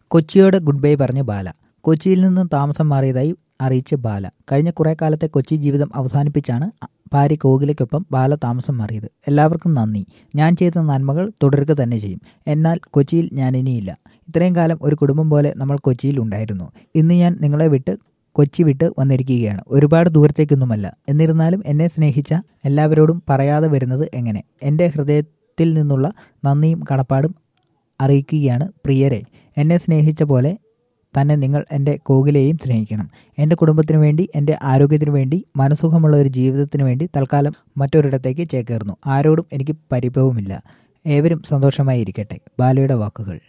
കൊച്ചിയോട് good bye പറഞ്ഞ് ബാല കൊച്ചിയിൽ നിന്ന് താമസം മാറിയതായി അറിയിച്ച് ബാല കഴിഞ്ഞ കുറെ കാലത്തെ കൊച്ചി ജീവിതം അവസാനിപ്പിച്ചാണ് ഭാര്യ കോകിലയ്ക്കൊപ്പം ബാല താമസം മാറിയത് എല്ലാവർക്കും നന്ദി ഞാൻ ചെയ്ത നന്മകൾ തുടരുക തന്നെ ചെയ്യും എന്നാൽ കൊച്ചിയിൽ ഞാൻ ഇനിയില്ല ഇത്രയും കാലം ഒരു കുടുംബം പോലെ നമ്മൾ കൊച്ചിയിൽ ഉണ്ടായിരുന്നു ഇന്ന് ഞാൻ നിങ്ങളെ വിട്ട് കൊച്ചി വിട്ട് വന്നിരിക്കുകയാണ് ഒരുപാട് ദൂരത്തേക്കൊന്നുമല്ല എന്നിരുന്നാലും എന്നെ സ്നേഹിച്ച എല്ലാവരോടും പറയാതെ വരുന്നത് എങ്ങനെ എൻ്റെ ഹൃദയത്തിൽ നിന്നുള്ള നന്ദിയും കടപ്പാടും അറിയിക്കുകയാണ് പ്രിയരെ എന്നെ സ്നേഹിച്ച പോലെ തന്നെ നിങ്ങൾ എൻ്റെ കോകിലെയും സ്നേഹിക്കണം എൻ്റെ കുടുംബത്തിനു വേണ്ടി എൻ്റെ ആരോഗ്യത്തിനു വേണ്ടി മനസുഖമുള്ള ഒരു ജീവിതത്തിനു വേണ്ടി തൽക്കാലം മറ്റൊരിടത്തേക്ക് ചേക്കേറുന്നു ആരോടും എനിക്ക് പരിഭവമില്ല ഏവരും സന്തോഷമായി ഇരിക്കട്ടെ ബാലയുടെ വാക്കുകൾ